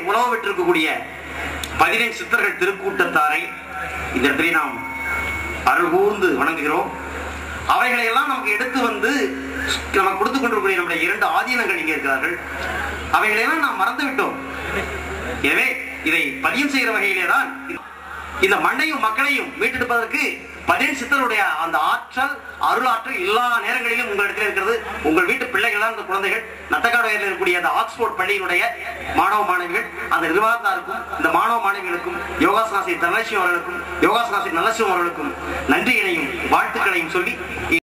உணவு பெற்றிருக்கக்கூடிய பதினெண் சித்தர்கள் திருக்கூட்டத்தாரை இந்த இடத்திலே நாம் அருள் கூர்ந்து வணங்குகிறோம் அவைகளை எல்லாம் நமக்கு எடுத்து வந்து நமக்கு கொடுத்து கொண்டிருக்கக்கூடிய நம்முடைய இரண்டு ஆதீனங்கள் இங்கே இருக்கிறார்கள் அவைகளெல்லாம் நாம் மறந்து விட்டோம் எனவே இதை பதியம் செய்கிற வகையிலே தான் இந்த மண்ணையும் மக்களையும் மீட்டெடுப்பதற்கு பதினெண் சித்தருடைய அந்த ஆற்றல் அருளாற்றல் எல்லா நேரங்களிலும் உங்களிடத்தில் இருக்கிறது உங்கள் வீட்டு பிள்ளைகள் தான் இந்த குழந்தைகள் நத்தக்காடு வயலில் இருக்கக்கூடிய அந்த ஆக்ஸ்போர்ட் பள்ளியினுடைய மாணவ மாணவிகள் அந்த நிர்வாகத்தாருக்கும் இந்த மாணவ மாணவிகளுக்கும் யோகாசனாசி தனலட்சுமி அவர்களுக்கும் யோகாசனாசி நல்லசிவம் அவர்களுக்கும் நன்றியினையும் வாழ்த்துக்களையும் சொல்லி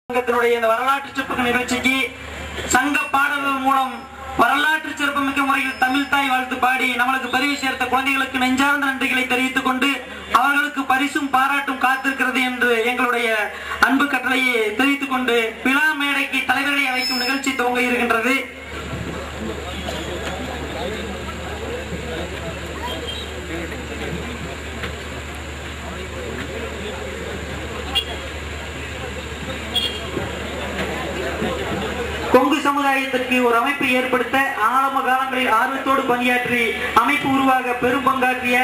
சங்கத்தினுடைய இந்த வரலாற்று சிறப்பு நிகழ்ச்சிக்கு சங்க பாடல்கள் மூலம் வரலாற்று சிறப்புமிக்க முறையில் தமிழ் தாய் வாழ்த்து பாடி நம்மளுக்கு பரிவு சேர்த்த குழந்தைகளுக்கு நெஞ்சார்ந்த நன்றிகளை தெரிவித்துக் கொண்டு அவர்களுக்கு பரிசும் பாராட்டும் காத்திருக்கிறது என்று எங்களுடைய அன்பு கட்டளையை தெரிவித்துக் கொண்டு விழா மேடைக்கு தலைவர்களை அழைக்கும் நிகழ்ச்சி துவங்க இருக்கின்றது கொங்கு சமுதாயத்திற்கு ஒரு அமைப்பை ஏற்படுத்த ஆரம்ப காலங்களில் ஆர்வத்தோடு பணியாற்றி அமைப்பு உருவாக பெரும் பங்காற்றிய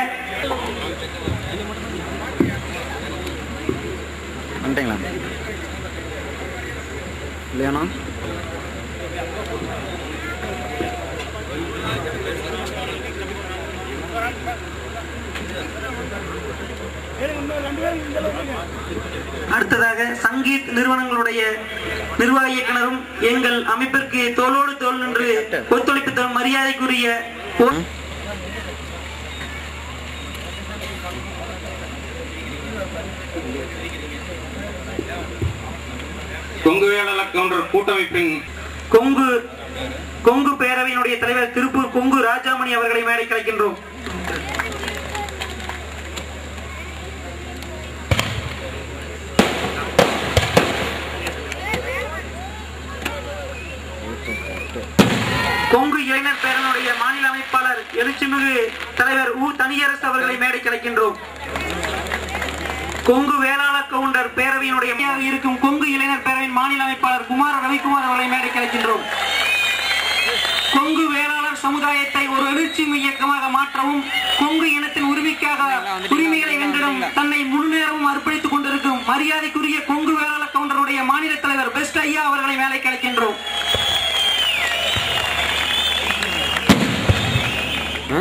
வந்துட்டீங்களா இல்லையாண்ணா அடுத்ததாக சங்கீத் நிறுவனங்களுடைய நிர்வாக இயக்குனரும் எங்கள் அமைப்பிற்கு தோளோடு தோள் நின்று ஒத்துழைப்பு தரும் மரியாதைக்குரிய ஓ- கொங்கு வேளல கவுண்டர் கூட்டமைப்பின் கொங்கு கொங்கு பேரவையினுடைய தலைவர் திருப்பூர் கொங்கு ராஜாமணி அவர்களை மேடை கலைக்கின்றோம் கொங்கு இளைஞர் பேரனுடைய மாநில அமைப்பாளர் எழுச்சிமிகு தலைவர் உ தனியரசு அவர்களை மேடை கலைக்கின்றோம் கொங்கு வேளாளர் கவுண்டர் பேரவையினுடைய மையமாக இருக்கும் கொங்கு இளைஞர் பேரவையின் மாநில அமைப்பாளர் குமார ரவிக்குமார் அவர்களை மேடை கலைக்கின்றோம் கொங்கு வேளாளர் சமுதாயத்தை ஒரு எழுச்சி இயக்கமாக மாற்றவும் கொங்கு இனத்தின் உரிமைக்காக உரிமைகளை வென்றிடும் தன்னை முழுநேரமும் அர்ப்பணித்துக் கொண்டிருக்கும் மரியாதைக்குரிய கொங்கு வேளாளர் கவுண்டருடைய மாநில தலைவர் பெஸ்ட் ஐயா அவர்களை மேலே கலைக்கின்றோம் ஆ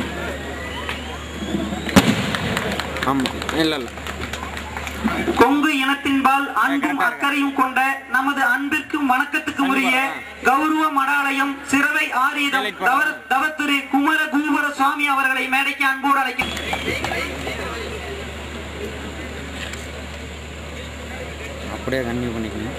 ஆமாம் இல்லை இல்லை கொங்கு இனத்தின்பால் அன்பும் அக்கறையும் கொண்ட நமது அன்பிற்கும் வணக்கத்துக்கும் உரிய கௌரவ மடாலயம் சிறவை ஆரீதம் தவ தவத்திரு குமர கும்பர சுவாமி அவர்களை மேடைக்கு அன்போடு அழைக்கும் அப்படியே கன்டினியூ பண்ணிக்கணும்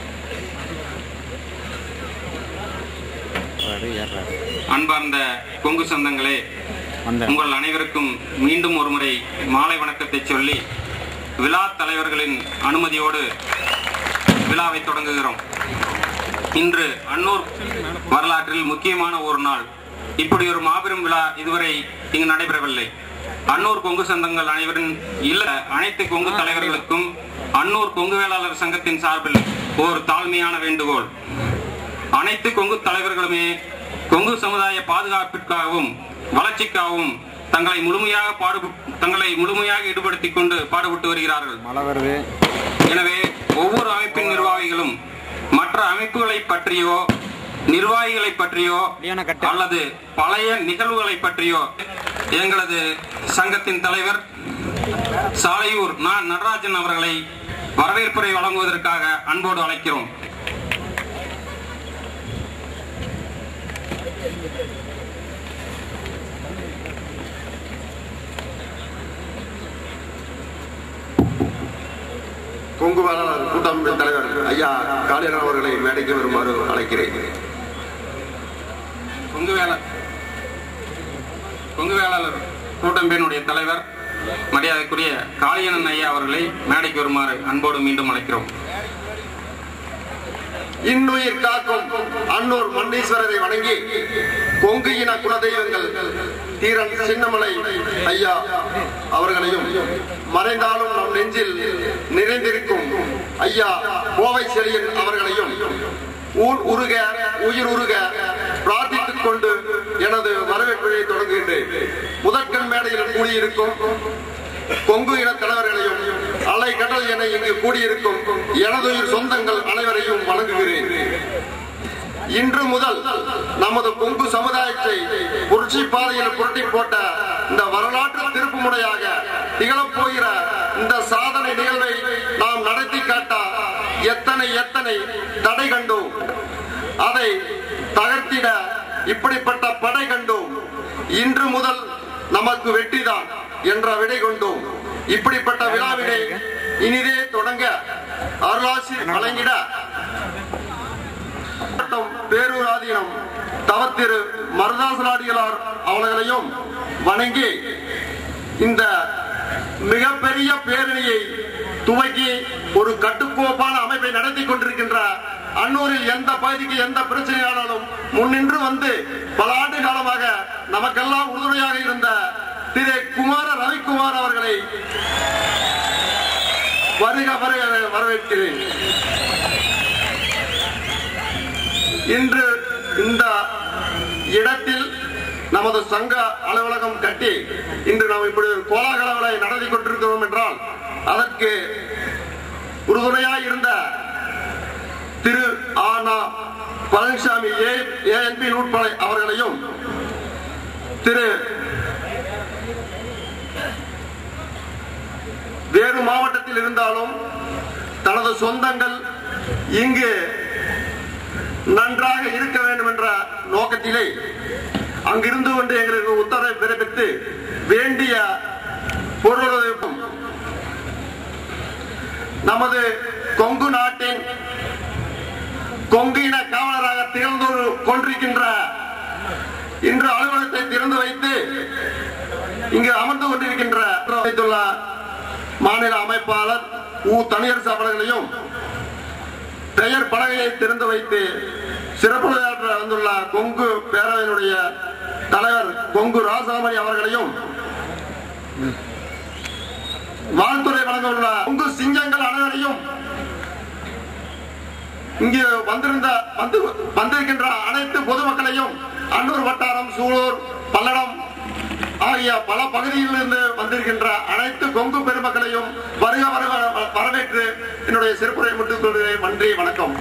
வராரு, ஏறுறாரு. அன்பார்ந்த கொங்கு சொந்தங்களே வந்தேன் உங்கள் அனைவருக்கும் மீண்டும் ஒருமுறை மாலை வணக்கத்தை சொல்லி விழா தலைவர்களின் அனுமதியோடு விழாவை தொடங்குகிறோம் இன்று அன்னூர் வரலாற்றில் முக்கியமான ஒரு நாள் இப்படி ஒரு மாபெரும் விழா இதுவரை இங்கு நடைபெறவில்லை அன்னூர் கொங்கு சொந்தங்கள் அனைவரின் இல்ல அனைத்து கொங்கு தலைவர்களுக்கும் அன்னூர் கொங்கு வேளாளர் சங்கத்தின் சார்பில் ஒரு தாழ்மையான வேண்டுகோள் அனைத்து கொங்கு தலைவர்களுமே கொங்கு சமுதாய பாதுகாப்பிற்காகவும் வளர்ச்சிக்காகவும் தங்களை முழுமையாக பாடு தங்களை முழுமையாக ஈடுபடுத்திக் கொண்டு பாடுபட்டு வருகிறார்கள் மழை வருது எனவே ஒவ்வொரு அமைப்பின் நிர்வாகிகளும் மற்ற அமைப்புகளை பற்றியோ நிர்வாகிகளை பற்றியோ லியோனா கட்டு. அல்லது பழைய நிகழ்வுகளை பற்றியோ எங்களது சங்கத்தின் தலைவர் சாலையூர் நா நடராஜன் அவர்களை வரவேற்புரை வழங்குவதற்காக அன்போடு அழைக்கிறோம் கொங்கு வேளாளர் கூட்டமைப்பின் தலைவர் ஐயா காளியன் அவர்களை மேடைக்கு வருமாறு அழைக்கிறேன் கொங்கு வேளாளர் கொங்கு வேளாளர் கூட்டமைப்பினுடைய தலைவர் மரியாதைக்குரிய காளியனன் ஐயா அவர்களை மேடைக்கு வருமாறு அன்போடு மீண்டும் அழைக்கிறோம் இன்னுயிர் காக்கும் அன்னூர் மண்டீஸ்வரரை வணங்கி கொங்கு இன குலதெய்வங்கள் தீரன் சின்னமலை ஐயா அவர்களையும் மறைந்தாலும் நம் நெஞ்சில் நிறைந்திருக்கும் ஐயா கோவை செழியன் அவர்களையும் ஊர் உருக உயிர் உருக பிரார்த்தித்துக் கொண்டு எனது வரவேற்பை தொடங்குகின்றேன் முதற்கண் மேடையில் கூடியிருக்கும் கொங்கு இன தலைவர்களையும் அலை கடல் என இங்கு கூடியிருக்கும் எனதுயிர் சொந்தங்கள் அனைவரையும் வணங்குகிறேன் இன்று முதல் நமது கொங்கு சமுதாயத்தை புரட்சி பாதையில் புரட்டி போட்ட இந்த வரலாற்று திருப்பு முறையாக திகழப் போகிற இந்த சாதனை நிகழ்வை நாம் நடத்தி காட்ட எத்தனை எத்தனை தடை கண்டோம் அதை தகர்த்திட இப்படிப்பட்ட படை கண்டோம் இன்று முதல் நமக்கு வெற்றிதான் என்ற விடை கொண்டோம் இப்படிப்பட்ட விழாவினை இனிதே தொடங்க அருளாசி வழங்கிட பேரூர் ஆதீனம் தவத்திரு மருதாசனாடிகளார் அவர்களையும் வணங்கி இந்த மிகப்பெரிய பேரணியை துவக்கி ஒரு கட்டுக்கோப்பான அமைப்பை நடத்தி கொண்டிருக்கின்ற அன்னூரில் எந்த பகுதிக்கு எந்த பிரச்சனையானாலும் முன்னின்று வந்து பல ஆண்டு காலமாக நமக்கெல்லாம் உறுதுணையாக இருந்த திரு குமார ரவிக்குமார் அவர்களை வருக வருக வரவேற்கிறேன் இன்று இந்த இடத்தில் நமது சங்க அலுவலகம் கட்டி இன்று நாம் இப்படி கோலாகலங்களை நடத்தி கொண்டிருக்கிறோம் என்றால் அதற்கு உறுதுணையாய் இருந்த திரு ஆனா பழனிசாமி ஏஎன்பி நூற்படை அவர்களையும் திரு வேறு மாவட்டத்தில் இருந்தாலும் தனது சொந்தங்கள் இங்கு நன்றாக இருக்க வேண்டும் என்ற நோக்கத்திலே அங்கிருந்து கொண்டு எங்களுக்கு உத்தரவை பிறப்பித்து வேண்டிய பொருளுதவியும் நமது கொங்கு நாட்டின் கொங்கு இன காவலராக திகழ்ந்து கொண்டிருக்கின்ற இன்று அலுவலகத்தை திறந்து வைத்து இங்கு அமர்ந்து கொண்டிருக்கின்ற வைத்துள்ள மாநில அமைப்பாளர் உ தனியரசு அவர்களையும் பெயர் பலகையை திறந்து வைத்து சிறப்பு விளையாற்ற வந்துள்ள கொங்கு பேரவையினுடைய தலைவர் கொங்கு ராசாமணி அவர்களையும் வாழ்த்துறை வழங்க உள்ள கொங்கு சிங்கங்கள் அனைவரையும் இங்கு வந்திருந்த வந்து வந்திருக்கின்ற அனைத்து பொதுமக்களையும் அன்னூர் வட்டாரம் சூலூர் பல்லடம் ஆகிய பல பகுதிகளிலிருந்து வந்திருக்கின்ற அனைத்து கொங்கு பெருமக்களையும் வருக வருக வரவேற்று என்னுடைய சிறப்புரை முடித்துக் கொள்கிறேன் நன்றி வணக்கம்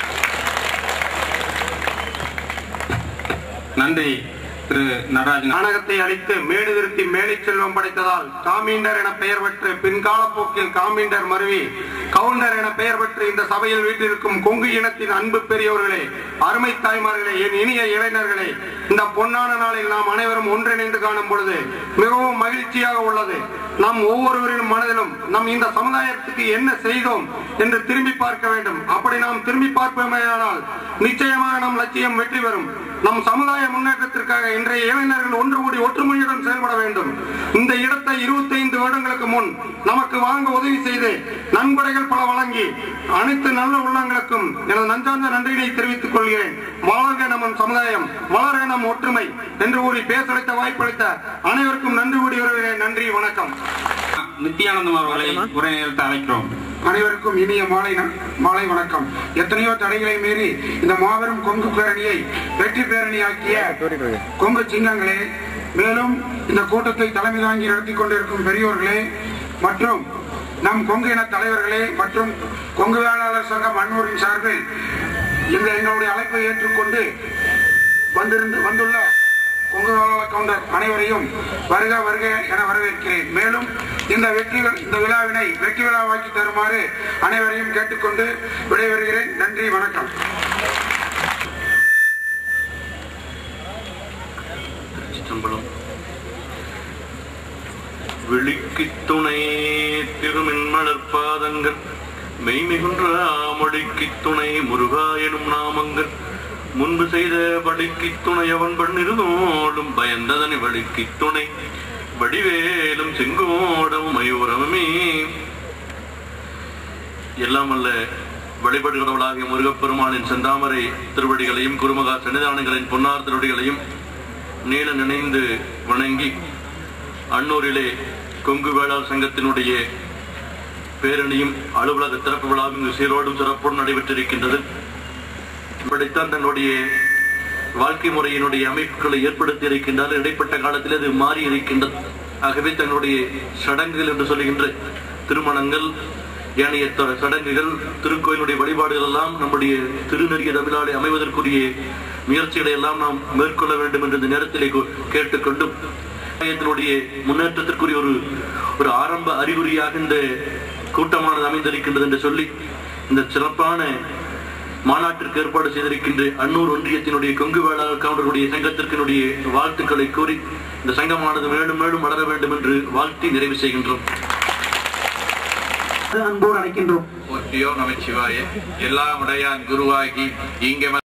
நன்றி திரு நடராஜன் நாடகத்தை அளித்து மேடு நிறுத்தி மேலை செல்வம் படைத்ததால் காமீண்டர் என பெயர் பெற்று பின்கால போக்கில் காமீண்டர் மருவி கவுண்டர் என பெயர் பெற்று இந்த சபையில் வீட்டிருக்கும் கொங்கு இனத்தின் அன்பு பெரியவர்களே அருமை தாய்மார்களே என் இனிய இளைஞர்களே இந்த பொன்னான நாளில் நாம் அனைவரும் ஒன்றிணைந்து காணும் பொழுது மிகவும் மகிழ்ச்சியாக உள்ளது நாம் ஒவ்வொருவரின் மனதிலும் நம் இந்த சமுதாயத்துக்கு என்ன செய்தோம் என்று திரும்பி பார்க்க வேண்டும் அப்படி நாம் திரும்பி பார்ப்போமேயானால் நிச்சயமாக நம் லட்சியம் வெற்றி பெறும் நம் சமுதாய முன்னேற்றத்திற்காக இன்றைய இளைஞர்கள் ஒன்று கூடி ஒற்றுமையுடன் செயல்பட வேண்டும் இந்த இடத்தை 25 வருடங்களுக்கு முன் நமக்கு வாங்க உதவி செய்து நன்கொடைகள் பல வழங்கி அனைத்து நல்ல உள்ளங்களுக்கும் எனது நஞ்சார்ந்த நன்றியை தெரிவித்துக் கொள்கிறேன் வாழ்க நம் சமுதாயம் வளர்க நம் ஒற்றுமை என்று கூறி பேசளித்த வாய்ப்பளித்த அனைவருக்கும் நன்றி கூடி வருகிறேன் நன்றி வணக்கம் நித்யானந்தம் அவர்களை உரை நிறுத்த அழைக்கிறோம் அனைவருக்கும் இனிய மாலை ந- மாலை வணக்கம் எத்தனையோ தடைகளை மீறி இந்த மாபெரும் கொங்கு பேரணியை வெற்றி பேரணியாக்கிய கொங்கு சிங்கங்களே மேலும் இந்த கூட்டத்தை தலைமை தாங்கி நடத்தி கொண்டிருக்கும் பெரியோர்களே மற்றும் நம் கொங்கு இன தலைவர்களே மற்றும் கொங்கு வேளாளர் சங்கம் அன்னூரின் சார்பில் இந்த எங்களுடைய அழைப்பை ஏற்றுக்கொண்டு வந்திருந்து வந்துள்ள கொங்கு வேளாளர் கவுண்டர் அனைவரையும் வருக வருக என வரவேற்கிறேன் மேலும் இந்த வெற்றி வி- இந்த விழாவினை வெற்றி விழாவாக்கி தருமாறு அனைவரையும் கேட்டுக்கொண்டு விடைபெறுகிறேன் நன்றி வணக்கம் சிற்றம்பலம் விழிக்குத் துணை திருமின்மலர் பாதங்கள் மெய்மிகுன்ற மொழிக்குத் துணை முருகா எனும் நாமங்கள் முன்பு செய்த வழிக்குத் துணை அவன் பண்ணிருந்தோடும் பயந்ததனை வழிக்குத் துணை வடிவேலும் செங்கோடும் மயூரமே எல்லாம் அல்ல வழிபாடு கடவுளாகிய முருகப்பெருமானின் செந்தாமரை திருவடிகளையும் குருமகா சன்னிதானங்களின் பொன்னார் திருவடிகளையும் நீள நினைந்து வணங்கி அன்னூரிலே கொங்கு வேளாண் சங்கத்தினுடைய பேரணியும் அலுவலக திறப்பு விழாவும் இங்கு சீரோடும் சிறப்போடும் நடைபெற்றிருக்கின்றது இப்படித்தான் தன்னுடைய வாழ்க்கை முறையினுடைய அமைப்புகளை ஏற்படுத்தி இருக்கின்றால் இடைப்பட்ட காலத்தில் அது மாறி இருக்கின்றது ஆகவே தன்னுடைய சடங்குகள் என்று சொல்லுகின்ற திருமணங்கள் ஏனைய த- சடங்குகள் திருக்கோயிலுடைய வழிபாடுகள் எல்லாம் நம்முடைய திருநெறிய தமிழாலை அமைவதற்குரிய முயற்சிகளை எல்லாம் நாம் மேற்கொள்ள வேண்டும் என்று இந்த நேரத்திலே கொ- கேட்டுக்கொண்டும் சமுதாயத்தினுடைய முன்னேற்றத்திற்குரிய ஒரு ஒரு ஆரம்ப அறிகுறியாக இந்த கூட்டமானது அமைந்திருக்கின்றது என்று சொல்லி இந்த சிறப்பான மாநாட்டிற்கு ஏற்பாடு செய்திருக்கின்ற அன்னூர் ஒன்றியத்தினுடைய கொங்கு வேளாளர் கவுண்டருடைய சங்கத்திற்கினுடைய வாழ்த்துக்களை கூறி இந்த சங்கமானது மேலும் மேலும் வளர வேண்டும் என்று வாழ்த்தி நிறைவு செய்கின்றோம் அன்போடு அழைக்கின்றோம் போற்றியோ நமச்சிவாய எல்லாம் உடையான் குருவாகி இங்கே